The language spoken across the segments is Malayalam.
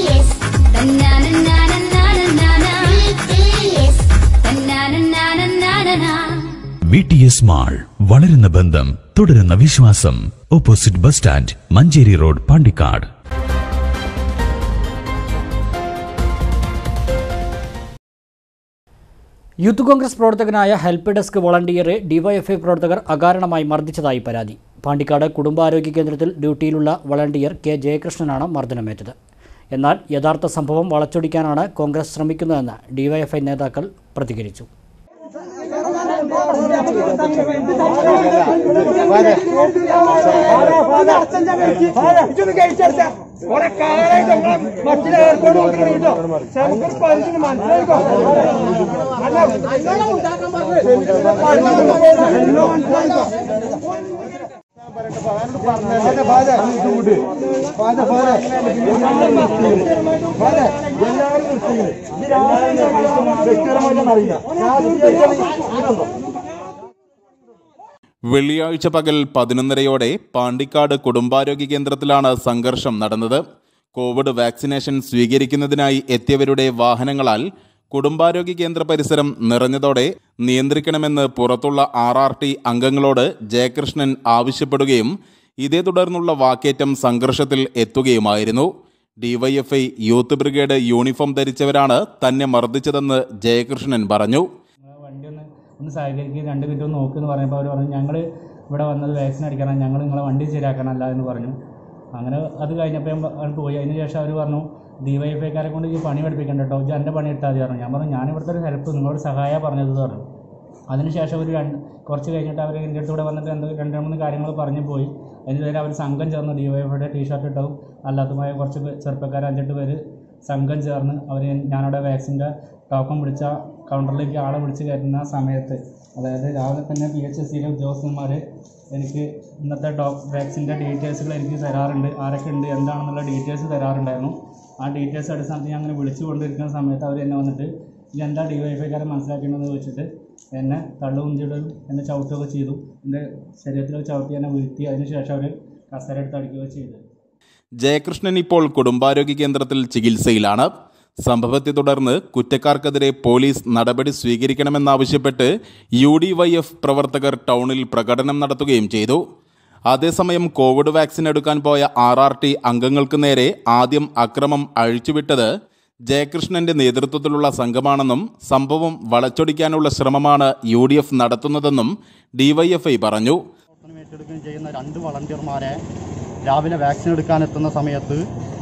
BTS. Na-na-na-na-na-na-na. BTS. Na-na-na-na-na-na-na. V T S mall വളരുന്ന ബന്ധം തുടരുന്ന വിശ്വാസം opposite bus stand Manjeri road Pandikkad youth Congress പ്രവർത്തകനായ ഹെൽപ്പ് ഡെസ്ക് വോളണ്ടിയറെ ഡിവൈഎഫ്ഐ പ്രവർത്തകർ അകാരണമായി മർദ്ദിച്ചതായി പരാതി പാണ്ടിക്കാട് കുടുംബാരോഗ്യ കേന്ദ്രത്തിൽ ഡ്യൂട്ടിയിലുള്ള വോളണ്ടിയർ കെ ജയകൃഷ്ണനാണ് മർദ്ദനമേറ്റത് എന്നാൽ യഥാർത്ഥ സംഭവം വളച്ചൊടിക്കാനാണ് കോൺഗ്രസ് ശ്രമിക്കുന്നതെന്ന് ഡിവൈഎഫ്ഐ നേതാക്കൾ പ്രതികരിച്ചു വെള്ളിയാഴ്ച പകൽ പതിനൊന്നരയോടെ പാണ്ടിക്കാട് കുടുംബാരോഗ്യ കേന്ദ്രത്തിലാണ് സംഘർഷം നടന്നത് കോവിഡ് വാക്സിനേഷൻ സ്വീകരിക്കുന്നതിനായി എത്തിയവരുടെ വാഹനങ്ങളാൽ കുടുംബാരോഗ്യ കേന്ദ്ര പരിസരം നിറഞ്ഞതോടെ നിയന്ത്രിക്കണമെന്ന് പുറത്തുള്ള ആർ ആർ ടി അംഗങ്ങളോട് ജയകൃഷ്ണൻ ആവശ്യപ്പെടുകയും ഇതേ തുടർന്നുള്ള വാക്കേറ്റം സംഘർഷത്തിൽ എത്തുകയുമായിരുന്നു ഡിവൈഎഫ്ഐ യൂത്ത് ബ്രിഗേഡ് യൂണിഫോം ധരിച്ചവരാണ് തന്നെ മർദ്ദിച്ചതെന്ന് ജയകൃഷ്ണൻ പറഞ്ഞു നിങ്ങളെ വണ്ടി ഒന്ന് ഒന്ന് സഹകരിക്കുക രണ്ട് മിനിറ്റ് ഒന്ന് നോക്കുമെന്ന് പറഞ്ഞപ്പോൾ അവർ പറഞ്ഞു ഞങ്ങൾ ഇവിടെ വന്നത് വാക്സിൻ അടിക്കണം ഞങ്ങൾ നിങ്ങളെ വണ്ടി ശരിയാക്കണമല്ല എന്ന് പറഞ്ഞു അങ്ങനെ അത് കഴിഞ്ഞപ്പോൾ ഞാൻ പ- അങ്ങോട്ട് പോയി അതിന് ശേഷം അവർ പറഞ്ഞു ഡിവൈഎഫ്ഐക്കാരെ കൊണ്ട് ഈ പണി പഠിപ്പിക്കണ്ട കേട്ടോ ഇജ്ജ് എൻ്റെ പണി എടുത്താൽ മതി പറഞ്ഞു ഞാൻ പറഞ്ഞു ഞാൻ ഇവിടുത്തെ ഒരു ഹെൽപ്പ് നിങ്ങളോട് സഹായ പറഞ്ഞത് എന്ന് പറഞ്ഞു അതിനുശേഷം ഒരു രണ്ട് കുറച്ച് കഴിഞ്ഞിട്ട് അവർ എൻ്റെ അടുത്ത് ഇവിടെ വന്നിട്ട് എന്ത് രണ്ട് മൂന്ന് കാര്യങ്ങൾ പറഞ്ഞു പോയി അതിന് പേര് അവർ സംഘം ചേർന്ന് ഡിവൈഎഫ്ഐയുടെ ടീഷർട്ട് ഇട്ടതും അല്ലാത്തതുമായ കുറച്ച് പേ- ചെറുപ്പക്കാർ അഞ്ചെട്ട് പേര് സംഘം ചേർന്ന് അവർ ഞാനവിടെ വാക്സിൻ്റെ ടോക്കൺ പിടിച്ച കൗണ്ടറിലേക്ക് ആളെ വിളിച്ച് കയറ്റുന്ന സമയത്ത് അതായത് രാവിലെ തന്നെ പി എച്ച് എസ് സിയിലെ ഉദ്യോഗസ്ഥന്മാർ എനിക്ക് ഇന്നത്തെ ഡോ വാക്സിൻ്റെ ഡീറ്റെയിൽസുകൾ എനിക്ക് തരാറുണ്ട് ആരൊക്കെ ഉണ്ട് എന്താണെന്നുള്ള ഡീറ്റെയിൽസ് തരാറുണ്ടായിരുന്നു ആ ഡീറ്റെയിൽസ് അടിസ്ഥാനത്തിൽ ഞാൻ അങ്ങനെ വിളിച്ചു കൊണ്ടിരിക്കുന്ന സമയത്ത് അവർ എന്നെ വന്നിട്ട് ഈ എന്താ ഡി വൈ എഫ്ഐക്കാരെ മനസ്സിലാക്കേണ്ടതെന്ന് ചോദിച്ചിട്ട് എന്നെ തള്ളുകുഞ്ചിടലും എന്നെ ചവിട്ടുകയൊക്കെ ചെയ്തു എൻ്റെ ശരീരത്തിൽ ചവിട്ടി എന്നെ വീഴ്ത്തി അതിന് ശേഷം അവർ കസേര എടുത്ത് അടിക്കുകയോ ചെയ്തു ജയകൃഷ്ണൻ ഇപ്പോൾ കുടുംബാരോഗ്യ കേന്ദ്രത്തിൽ ചികിത്സയിലാണ് സംഭവത്തെ തുടർന്ന് കുറ്റക്കാർക്കെതിരെ പോലീസ് നടപടി സ്വീകരിക്കണമെന്നാവശ്യപ്പെട്ട് യു ഡി വൈ എഫ് പ്രവർത്തകർ ടൗണിൽ പ്രകടനം നടത്തുകയും ചെയ്തു അതേസമയം കോവിഡ് വാക്സിൻ എടുക്കാൻ പോയ ആർ ആർ ടി അംഗങ്ങൾക്ക് നേരെ ആദ്യം അക്രമം അഴിച്ചുവിട്ടത് ജയകൃഷ്ണന്റെ നേതൃത്വത്തിലുള്ള സംഘമാണെന്നും സംഭവം വളച്ചൊടിക്കാനുള്ള ശ്രമമാണ് യു ഡി എഫ് നടത്തുന്നതെന്നും ഡിവൈഎഫ്ഐ പറഞ്ഞു പ്രവർത്തനം ഏറ്റെടുക്കുകയും ചെയ്യുന്ന രണ്ട് വളണ്ടിയർമാരെ രാവിലെ വാക്സിൻ എടുക്കാനെത്തുന്ന സമയത്ത്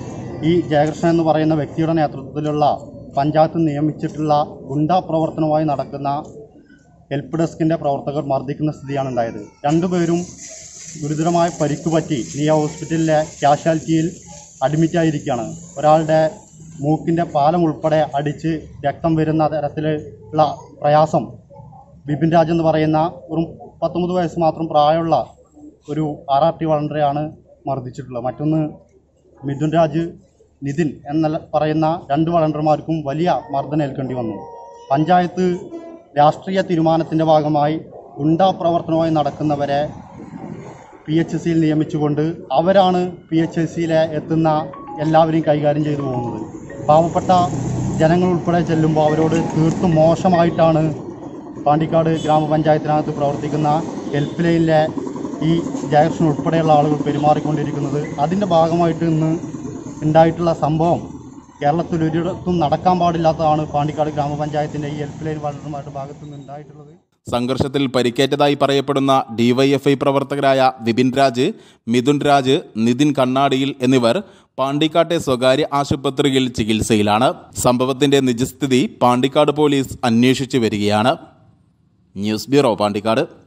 ഈ ജയകൃഷ്ണൻ എന്ന് പറയുന്ന വ്യക്തിയുടെ നേതൃത്വത്തിലുള്ള പഞ്ചായത്ത് നിയമിച്ചിട്ടുള്ള ഗുണ്ടാ പ്രവർത്തനവുമായി നടക്കുന്ന ഹെൽപ്പ് ഡെസ്കിൻ്റെ പ്രവർത്തകർ മർദ്ദിക്കുന്ന സ്ഥിതിയാണ് ഉണ്ടായത് രണ്ടുപേരും ഗുരുതരമായ പരിക്ക് പറ്റി നിയ ഹോസ്പിറ്റലിലെ കാഷ്വാലിറ്റിയിൽ അഡ്മിറ്റായിരിക്കുകയാണ് ഒരാളുടെ മൂക്കിൻ്റെ പാലം ഉൾപ്പെടെ അടിച്ച് രക്തം വരുന്ന തരത്തിലുള്ള പ്രയാസം ബിപിൻ രാജ് എന്ന് പറയുന്ന ഒരു പത്തൊമ്പത് വയസ്സ് മാത്രം പ്രായമുള്ള ഒരു ആർ ആർ ടി വളണ്ടറെയാണ് മർദ്ദിച്ചിട്ടുള്ളത് മറ്റൊന്ന് മിഥുൻ രാജ് നിതിൻ എന്ന പറയുന്ന രണ്ട് വളണ്ടർമാർക്കും വലിയ മർദ്ദനം ഏൽക്കേണ്ടി വന്നു പഞ്ചായത്ത് രാഷ്ട്രീയ തീരുമാനത്തിൻ്റെ ഭാഗമായി ഗുണ്ടാ പ്രവർത്തനവുമായി നടക്കുന്നവരെ പി എച്ച് സിയിൽ നിയമിച്ചുകൊണ്ട് അവരാണ് പി എച്ച് എസ് സിയിലെ എത്തുന്ന എല്ലാവരെയും കൈകാര്യം ചെയ്തു പോകുന്നത് പാവപ്പെട്ട ജനങ്ങൾ ഉൾപ്പെടെ ചെല്ലുമ്പോൾ അവരോട് തീർത്തും മോശമായിട്ടാണ് പാണ്ടിക്കാട് ഗ്രാമപഞ്ചായത്തിനകത്ത് പ്രവർത്തിക്കുന്ന ഹെൽപ്പ് ലൈനിലെ ഈ ജയകൃഷ്ണൻ ഉൾപ്പെടെയുള്ള ആളുകൾ പെരുമാറിക്കൊണ്ടിരിക്കുന്നത് അതിൻ്റെ ഭാഗമായിട്ട് ഇന്ന് ഉണ്ടായിട്ടുള്ള സംഭവം കേരളത്തിൽ ഒരിടത്തും നടക്കാൻ പാടില്ലാത്തതാണ് പാണ്ടിക്കാട് ഗ്രാമപഞ്ചായത്തിൻ്റെ ഈ ഹെൽപ്പ് ലൈൻ വളർന്നുമായിട്ട് ഭാഗത്തു നിന്ന് ഉണ്ടായിട്ടുള്ളത് സംഘർഷത്തിൽ പരിക്കേറ്റതായി പറയപ്പെടുന്ന ഡിവൈഎഫ്ഐ പ്രവർത്തകരായ വിപിൻ രാജ് മിഥുൻ രാജ് നിതിൻ കണ്ണാടിയിൽ എന്നിവർ പാണ്ടിക്കാട്ടെ സ്വകാര്യ ആശുപത്രിയിൽ ചികിത്സയിലാണ് സംഭവത്തിന്റെ നിജസ്ഥിതി പാണ്ടിക്കാട് പോലീസ് അന്വേഷിച്ചു വരികയാണ് ന്യൂസ് ബ്യൂറോ പാണ്ടിക്കാട്